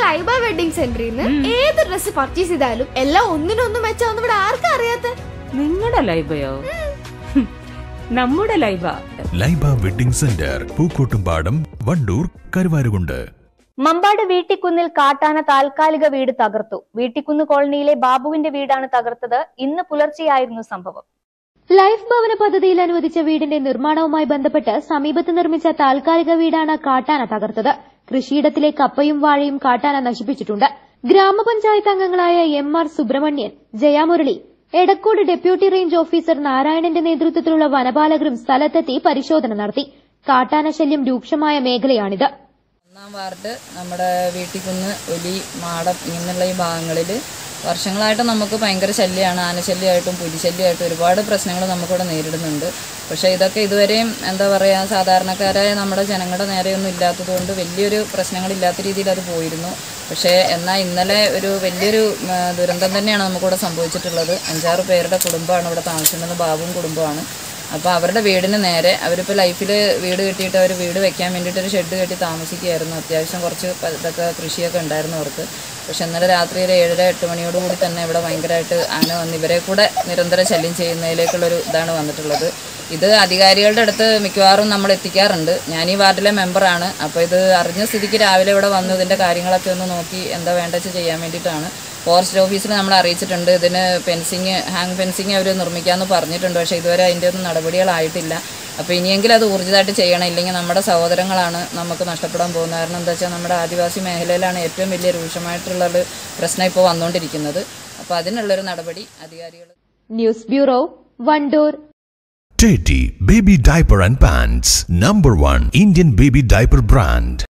Laiba wedding സെന്ററിൽ നിന്ന് ഏത് ഡ്രസ് പർച്ചേസ് ചെയ്താലും എല്ലാം ഒന്നിനൊന്നും മെച്ചാന്ന് ഇവിടെ ആർക്കും അറിയാത്ത നിങ്ങളുടെ ലൈബയോ ഹും, നമ്മുടെ ലൈബ ലൈബ വെഡിംഗ് സെന്റർ പൂക്കോട്ടുംപാടം വണ്ടൂർ കരുവാരുകുണ്ട് മമ്പാട് വീട്ടിക്കുന്നിൽ കാട്ടാന താൽക്കാലിക വീട് തകർത്തു വീട്ടിക്കുന്ന് കോളനിയിലെ ബാബുവിന്റെ വീടാണ് തകർത്തത് ഇന്ന് പുലർച്ചെയായിരുന്നു സംഭവം ലൈഫ് ഭവന പദ്ധതിയിൽ അനുവദിച്ച വീടിന്റെ നിർമ്മാണവുമായി ബന്ധപ്പെട്ട് സമീപത്ത് നിർമ്മിച്ച താൽക്കാലിക വീടാണ് കാട്ടാന തകർത്തത് കൃഷിയിടത്തിലെ കപ്പയും വാഴയും കാട്ടാന നശിപ്പിച്ചിട്ടുണ്ട് ഗ്രാമപഞ്ചായത്ത് അംഗങ്ങളായ M R Subramanian Jayamurali Edakkode deputy range officer നാരായണന്റെ നേതൃത്വത്തിലുള്ള വനപാലകരും സ്ഥലത്തെത്തി പരിശോധന നടത്തി കാട്ടാന ശല്യം രൂക്ഷമായ മേഖലയാണിത് ഒന്നാം വാർഡ് നമ്മുടെ വീട്ടിക്കുന്ന് ഒലി മാടം ഇങ്ങനെയുള്ള ഈ ഭാഗങ്ങളിൽ വർഷങ്ങളായിട്ട് നമുക്ക് ഭയങ്കര ശല്യമാണ് ആനശല്യമായിട്ടും പുലിശല്യമായിട്ടും ഒരുപാട് പ്രശ്നങ്ങൾ നമുക്കിവിടെ നേരിടുന്നുണ്ട് പക്ഷേ ഇതൊക്കെ ഇതുവരെയും എന്താ പറയുക സാധാരണക്കാരായ നമ്മുടെ ജനങ്ങളുടെ നേരെയൊന്നും ഇല്ലാത്തതുകൊണ്ട് വലിയൊരു പ്രശ്നങ്ങളില്ലാത്ത രീതിയിൽ അത് പോയിരുന്നു പക്ഷേ എന്നാൽ ഇന്നലെ ഒരു വലിയൊരു ഉം, ദുരന്തം തന്നെയാണ് നമുക്കിവിടെ സംഭവിച്ചിട്ടുള്ളത് അഞ്ചാറ് പേരുടെ കുടുംബമാണ് ഇവിടെ താമസിക്കുന്നത് ബാബുവും കുടുംബമാണ് അപ്പോൾ അവരുടെ വീടിന് നേരെ അവരിപ്പോൾ ലൈഫിൽ വീട് കെട്ടിയിട്ട് അവർ വീട് വെക്കാൻ വേണ്ടിയിട്ട് ഒരു ഷെഡ് കെട്ടി താമസിക്കുകയായിരുന്നു അത്യാവശ്യം കുറച്ച് പ- ഇതൊക്കെ കൃഷിയൊക്കെ ഉണ്ടായിരുന്നു അവർക്ക് പക്ഷെ ഇന്നലെ രാത്രി ഒരു ഏഴര എട്ട് മണിയോടുകൂടി തന്നെ ഇവിടെ ഭയങ്കരമായിട്ട് ആന വന്ന് ഇവരെ കൂടെ നിരന്തരം ശല്യം ചെയ്യുന്നതിലേക്കുള്ളൊരു ഇതാണ് വന്നിട്ടുള്ളത് ഇത് അധികാരികളുടെ അടുത്ത് മിക്കവാറും നമ്മൾ എത്തിക്കാറുണ്ട് ഞാൻ ഈ വാർഡിലെ മെമ്പറാണ് അപ്പോൾ ഇത് അറിഞ്ഞ സ്ഥിതിക്ക് രാവിലെ ഇവിടെ വന്നു ഇതിൻ്റെ കാര്യങ്ങളൊക്കെ ഒന്ന് നോക്കി എന്താ വേണ്ട വെച്ച് ചെയ്യാൻ വേണ്ടിയിട്ടാണ് ഫോറസ്റ്റ് ഓഫീസിൽ നമ്മൾ അറിയിച്ചിട്ടുണ്ട് ഇതിന് ഫെൻസിങ് ഹാങ് ഫെൻസിങ് അവർ നിർമ്മിക്കാമെന്ന് പറഞ്ഞിട്ടുണ്ട് പക്ഷേ ഇതുവരെ അതിൻ്റെ ഒന്നും നടപടികളായിട്ടില്ല അപ്പോൾ ഇനിയെങ്കിലും അത് ഊർജിതമായിട്ട് ചെയ്യണം ഇല്ലെങ്കിൽ നമ്മുടെ സഹോദരങ്ങളാണ് നമുക്ക് നഷ്ടപ്പെടാൻ പോകുന്നത് കാരണം എന്താ വെച്ചാൽ നമ്മുടെ ആദിവാസി മേഖലയിലാണ് ഏറ്റവും വലിയ രൂക്ഷമായിട്ടുള്ളൊരു പ്രശ്നം ഇപ്പോൾ വന്നുകൊണ്ടിരിക്കുന്നത് അപ്പോൾ അതിനുള്ളൊരു നടപടി അധികാരികൾ news bureau Wandoor Teddy Baby Diaper and Pants, number one Indian baby diaper brand.